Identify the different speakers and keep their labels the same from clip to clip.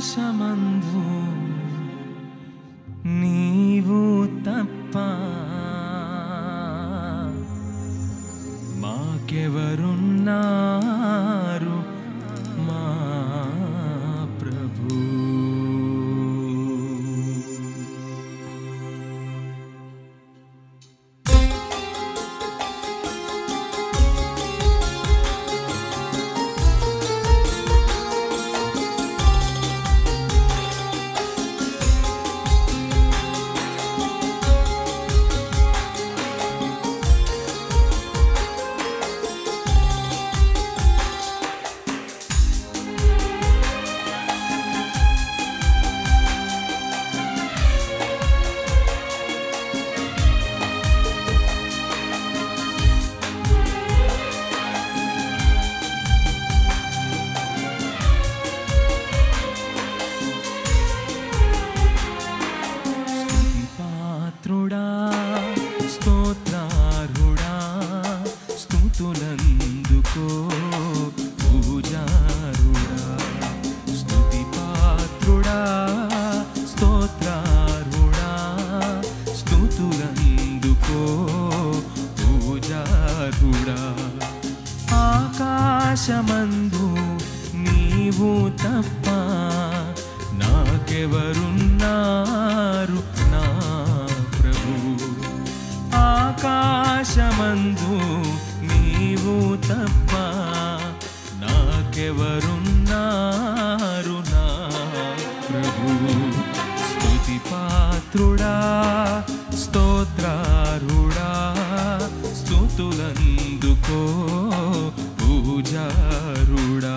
Speaker 1: ఆకాశమందు నీవు తప్ప మాకెవరున్నారు మా ప్రభు పాత్రుడా స్తోత్రారుడా స్తుతులందుకో పూజారుడా స్తుతి పాత్రుడా స్తోత్రారుడా స్తుతులందుకో పూజారుడా ఆకాశమందు నీవు తప్ప నాకెవరున్నారు నా ప్రభు ఆకాశమందు నీవు తప్ప నాకెవరున్నారు నా ప్రభు స్తుతి పాత్రుడా స్తోత్రారుడా స్తుతులందుకో పూజారుడా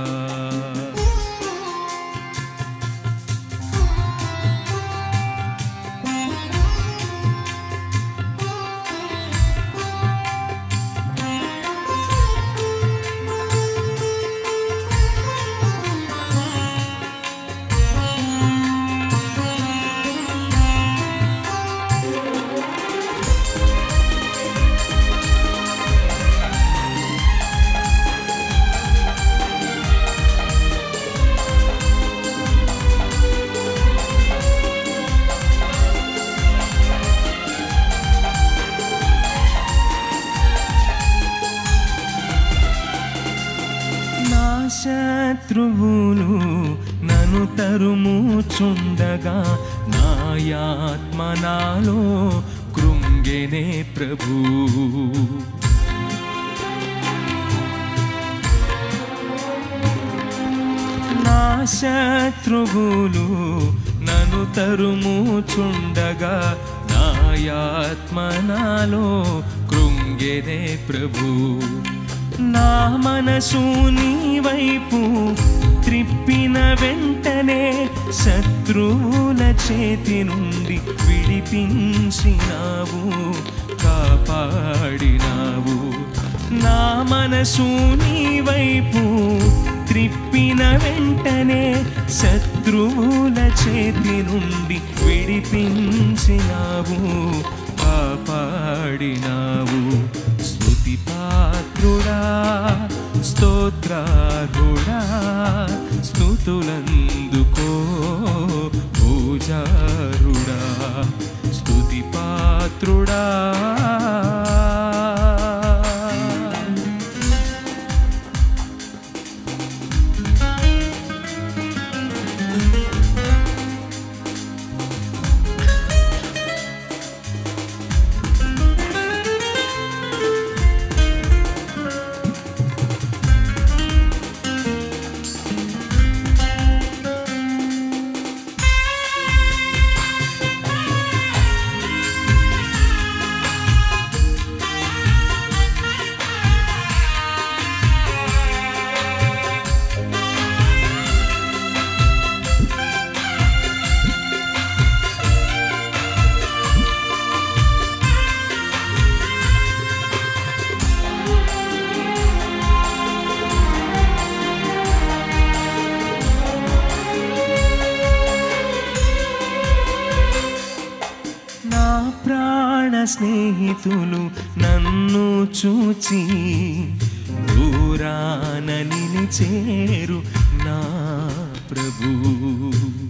Speaker 1: నా శత్రువులు నన్ను తరుముచుండగా నాయాత్మ నాలో కృంగెనే ప్రభు నా శత్రువులు నన్ను తరుముచుండగా నాయాత్మ నాలో కృంగెనే ప్రభు నా మనసు నీ వైపు త్రిప్పిన వెంటనే శత్రువుల చేతి నుండి విడిపించినావు కాపాడినావు నా మనసు నీ వైపు త్రిప్పిన వెంటనే శత్రువుల చేతి నుండి విడిపించినావు కాపాడినావు స్తుతి పాత్రుడా స్తోత్రారుడా స్తుతులందుకో పూజారుడా స్తుతి పాత్రుడా నా ప్రాణ స్నేహితులు నన్ను చూచి దూరాన నిలిచేరు నా ప్రభు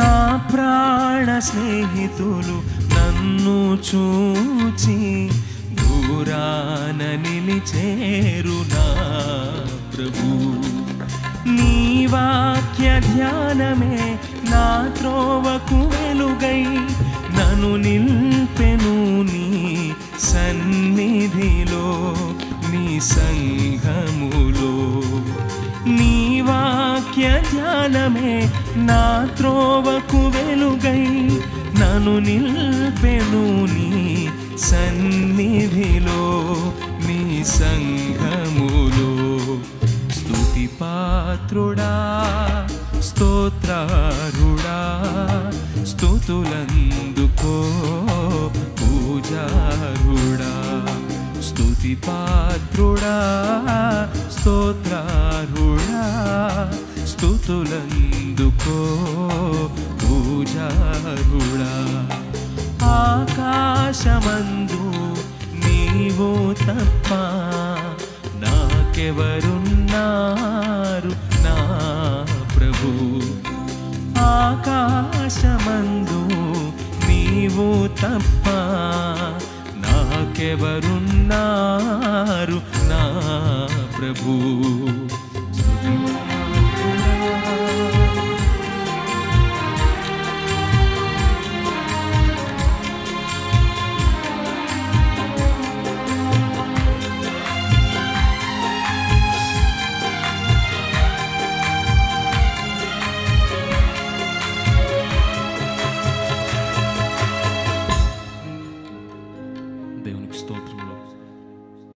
Speaker 1: నా ప్రాణ స్నేహితులు నన్ను చూచి దూరాన నిలిచేరు నా ప్రభు నీ వాక్య ధ్యానమే నా త్రోవకు వెలుగై నన్ను నిల్పెను నీ సన్నిధిలో నీ సంఘములో నీ వాక్య ధ్యానమే నా త్రోవకు వెలుగై నన్ను నిల్పెను నీ సన్నిధిలో నీ సంఘములో స్తుతి పాత్రుడా స్తోత్రారుడా స్తుతులందుకో పూజారుడా స్తుతి పాత్రుడా స్తోత్రారుడా స్తుతులందుకో పూజారుడా ఆకాశమందు నీవు తప్ప నాకెవరున్నారు నా ప్రభు ఆకాశమందు నీవు తప్ప నాకెవరున్నారు నా ప్రభు దేవునికి స్తోత్రములు